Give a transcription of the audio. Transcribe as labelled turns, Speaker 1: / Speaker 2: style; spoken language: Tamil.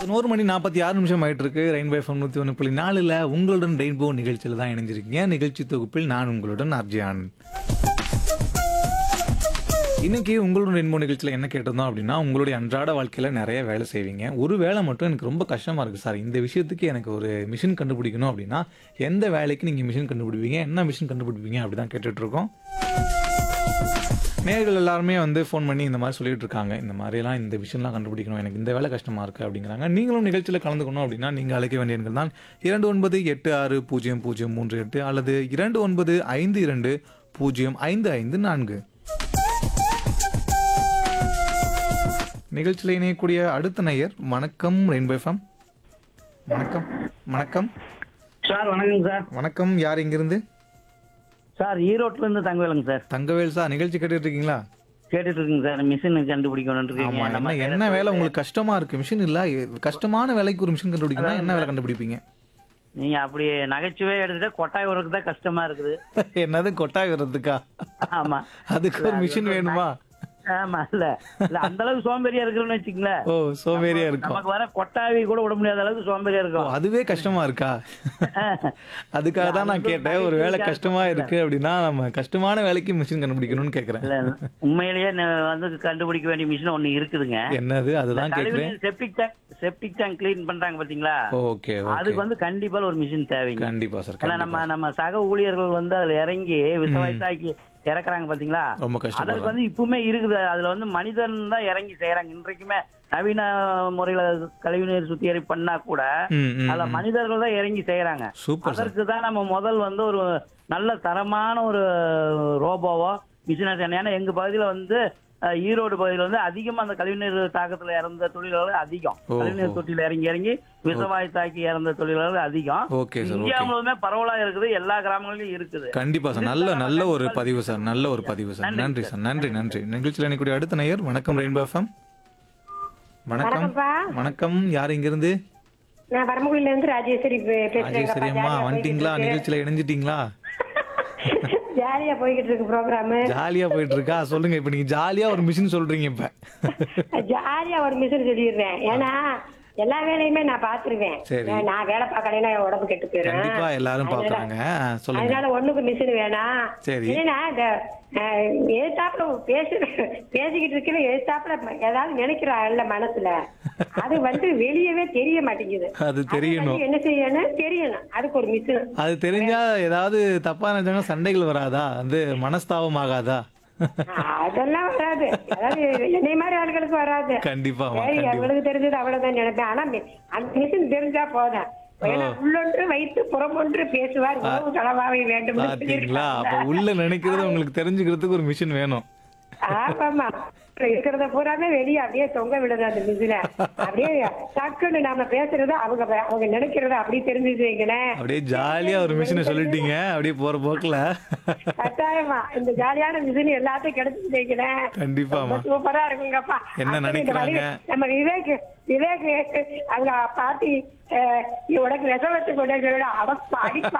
Speaker 1: பதினோரு மணி நாற்பத்தி ஆறு நிமிஷம் ஆயிட்டு இருக்கு ரெயின்போ எஃப்எம் நூற்றி ஒன்று புள்ளி நாலில் உங்களுடன் ரெயின்போ நிகழ்ச்சியில் தான் இணைஞ்சிருக்கீங்க நிகழ்ச்சி தொகுப்பில் நான் உங்களுடன் அர்ஜியான் இன்னைக்கு உங்களுடன் ரெயின்போ நிகழ்ச்சியில் என்ன கேட்டிருந்தோம் அப்படின்னா உங்களுடைய அன்றாட வாழ்க்கையில் நிறைய வேலை செய்வீங்க ஒரு வேலை மட்டும் எனக்கு ரொம்ப கஷ்டமாக இருக்குது சார் இந்த விஷயத்துக்கு எனக்கு ஒரு மிஷின் கண்டுபிடிக்கணும் அப்படின்னா எந்த வேலைக்கு நீங்கள் மிஷின் கண்டுபிடிப்பீங்க என்ன மிஷின் கண்டுபிடிப்பீங்க அப்படி தான் கேட்டுட்ருக்கோம் நேர்கள் எல்லாருமே வந்து ஃபோன் பண்ணி இந்த மாதிரி சொல்லிட்டு இருக்காங்க இந்த மாதிரிலாம் இந்த விஷயம்லாம் கண்டுபிடிக்கணும் எனக்கு இந்த வேலை கஷ்டமாக இருக்குது அப்படிங்கிறாங்க நீங்களும் நிகழ்ச்சியில் கலந்துக்கணும் அப்படின்னா நீங்கள் அழைக்க வேண்டிய எண்கள் தான் இரண்டு ஒன்பது எட்டு ஆறு பூஜ்ஜியம் பூஜ்ஜியம் மூன்று எட்டு அல்லது இரண்டு ஒன்பது ஐந்து இரண்டு பூஜ்ஜியம் ஐந்து ஐந்து நான்கு நிகழ்ச்சியில் இணையக்கூடிய அடுத்த நேயர் வணக்கம் ரெயின்போ எஃப்எம் வணக்கம் வணக்கம்
Speaker 2: சார் வணக்கங்க சார்
Speaker 1: வணக்கம் யார் இங்கிருந்து
Speaker 2: சார் ஈரோட்ல இருந்து தங்கவேலுங்க சார்
Speaker 1: தங்கவேல் சார் நிகழ்ச்சி கேட்டுட்டு இருக்கீங்களா
Speaker 2: கேட்டுட்டு இருக்குங்க சார் மிஷின் கண்டுபிடிக்கணும்னு
Speaker 1: ஆமா
Speaker 2: இருக்கீங்க
Speaker 1: என்ன என்ன வேலை உங்களுக்கு கஷ்டமா இருக்கு மிஷின் இல்ல கஷ்டமான வேலைக்கு ஒரு மிஷின் கண்டுபிடிக்கணும் என்ன வேலை கண்டுபிடிப்பீங்க
Speaker 2: நீங்க அப்படி நகைச்சுவே எடுத்துட்டா கொட்டாய் உரக்கு தான் கஷ்டமா இருக்குது
Speaker 1: என்னது கொட்டாய் வர்றதுக்கா
Speaker 2: ஆமா
Speaker 1: அதுக்கு ஒரு மிஷின் வேணுமா
Speaker 2: ஆமா இல்ல இல்ல அந்த அளவுக்கு சோம்பேறியா இருக்கிறோம்னு வச்சுக்கங்களேன்
Speaker 1: ஓ சோம்பேறியா இருக்கும்
Speaker 2: நமக்கு வர கொட்டாவி கூட விட முடியாத அளவுக்கு சோம்பேறியா
Speaker 1: ஓ,
Speaker 2: இருக்கும்
Speaker 1: அதுவே கஷ்டமா இருக்கா அதுக்காக தான் நான் கேட்டேன் ஒரு வேலை கஷ்டமா இருக்கு அப்படின்னா நம்ம கஷ்டமான வேலைக்கு மிஷின் கண்டுபிடிக்கணும்னு கேக்குறேன்
Speaker 2: இல்ல உண்மையிலேயே ந- வந்து கண்டுபிடிக்க வேண்டிய மிஷின் ஒண்ணு இருக்குதுங்க
Speaker 1: என்னது அதுதான் கேக்குறேன்
Speaker 2: septic tank septic tank clean பண்றாங்க பாத்தீங்களா
Speaker 1: ஓகே ஓகே
Speaker 2: அதுக்கு வந்து கண்டிப்பா ஒரு மிஷின் தேவைங்க
Speaker 1: கண்டிப்பா சார்
Speaker 2: ஏன்னா நம்ம நம்ம சக ஊழியர்கள் வந்து அதுல இறங்கி விசவாயத்தாக்கி இறக்குறாங்க பாத்தீங்களா
Speaker 1: ரொம்ப
Speaker 2: அதற்கு
Speaker 1: கஷ்டப்படுறேன்
Speaker 2: வந்து இப்பவுமே இருக்குது அதுல வந்து மனிதன் தான் இறங்கி செய்யறாங்க இன்றைக்குமே நவீன முறையில கழிவுநீர் சுத்திகரிப்பு பண்ணா கூட
Speaker 1: ம், ம்,
Speaker 2: அதுல மனிதர்கள் தான் இறங்கி செய்யறாங்க
Speaker 1: சூப்பர் சார்
Speaker 2: அதற்கு தான் நம்ம முதல் வந்து ஒரு நல்ல தரமான ஒரு ரோபோவோ மிஷினரி ஏன்னா எங்க பகுதியில வந்து அஹ், ஈரோடு பகுதியில வந்து அதிகமா அந்த கழிவுநீர் தாக்கத்துல இறந்த தொழிலாளர்கள் அதிகம்
Speaker 1: ஓஹோ.
Speaker 2: கழிவுநீர் தொட்டியில இறங்கி இறங்கி விஷவாயு தாக்கி இறந்த தொழிலாளர்கள் அதிகம்
Speaker 1: ஓகே சார்
Speaker 2: இந்தியா
Speaker 1: ஓகே
Speaker 2: முழுவதுமே பரவலா இருக்குது எல்லா கிராமங்களிலும் இருக்குது
Speaker 1: கண்டிப்பா சார் நல்ல நல்ல ஒரு பதிவு சார் நல்ல ஒரு பதிவு சார் நன்றி சார் நன்றி நன்றி நிகழ்ச்சியில் இணைக்கூடிய அடுத்த நேயர் வணக்கம் ரெயின்போ எஃப்எம் வணக்கம்
Speaker 3: வணக்கம்ப்பா
Speaker 1: வணக்கம் யார் இங்கிருந்து
Speaker 3: நான் வரமுகுடியில இருந்து ராஜேஸ்வரி பே- பேசுறேங்கப்பா.
Speaker 1: ராஜேஸ்வரி அம்மா
Speaker 3: ஜாலியா
Speaker 1: வந்துட்டீங்களா
Speaker 3: போய்கிட்டு
Speaker 1: நிகழ்ச்சியில இணைஞ்சிட்டீங்களா
Speaker 3: இருக்கு. ஜாலியா போய்கிட்டு இருக்கு ப்ரோக்ராம்
Speaker 1: ஜாலியா போயிட்டு இருக்கா சொல்லுங்க இப்ப நீங்க ஜாலியா ஒரு மிஷின் சொல்றீங்க இப்ப
Speaker 3: ஜாலியா ஒரு மிஷன் சொல்லிடுறேன் ஏன்னா எல்லா வேலையுமே நான் பாத்துருவேன்
Speaker 1: சரி.
Speaker 3: நான் வேலை பார்க்கலைன்னா என் உடம்பு கெட்டு போயிடும்
Speaker 1: கண்டிப்பா எல்லாரும்
Speaker 3: அதனால-
Speaker 1: பாக்குறாங்க ஆ, சொல்லுங்க
Speaker 3: அதனால ஒண்ணுக்கு மிஷின் வேணாம்
Speaker 1: சரி.
Speaker 3: ஏன்னா இந்த எழுத்தாப்புல பேசு பேசிக்கிட்டு இருக்கிற எழுத்தாப்புல ஏதாவது நினைக்கிறாள் மனசுல அது வந்து வெளியவே தெரிய மாட்டேங்குது
Speaker 1: அது தெரியணும்
Speaker 3: வந்து என்ன செய்யணும் தெரியணும் அதுக்கு ஒரு மிஷின்
Speaker 1: அது தெரிஞ்சா ஏதாவது தப்பா நினைச்சாங்க சண்டைகள் வராதா வந்து மனஸ்தாபம் ஆகாதா
Speaker 3: அதெல்லாம் வராது அதாவது என்னை மாதிரி ஆளுகளுக்கு வராது
Speaker 1: கண்டிப்பாமா
Speaker 3: சரி
Speaker 1: கண்டிப்பா
Speaker 3: அவளுக்கு தெரிஞ்சது அவ்வளவுதான் நினைப்பேன் ஆனா மி- அந்த மிஷின் தெரிஞ்சா போதும் ஏன்னா உள்ளொன்று வைத்து புறமொன்று பேசுவார் உணவு களவாவை வேண்டும்
Speaker 1: பாத்தீங்களா அப்ப உள்ள நினைக்கிறது உங்களுக்கு தெரிஞ்சுக்கிறதுக்கு ஒரு மிஷின் வேணும்
Speaker 3: ஆமாமா இருக்கிறத பூராமே வெளியே அப்படியே தொங்க விடுது அந்த மிஷின அப்படியே டக்குன்னு நாம பேசுறது அவங்க அவங்க நினைக்கிறத அப்படி தெரிஞ்சுட்டு வைங்களேன்
Speaker 1: அப்படியே ஜாலியா ஒரு மிஷினை சொல்லிட்டீங்க அப்படியே போற போக்குல
Speaker 3: கட்டாயமா இந்த ஜாலியான மிஷின் எல்லாத்தையும் கிடைச்சிட்டு வைங்களேன்
Speaker 1: கண்டிப்பாமா
Speaker 3: சூப்பரா இருக்குங்கப்பா
Speaker 1: என்ன
Speaker 3: அப்படி இந்த
Speaker 1: நினைக்கிறாங்க?
Speaker 3: மாதிரி நம்ம விவேக் விவேக் அவங்க பாட்டி அஹ், உனக்கு விஷமத்து கொண்டு அவ அடி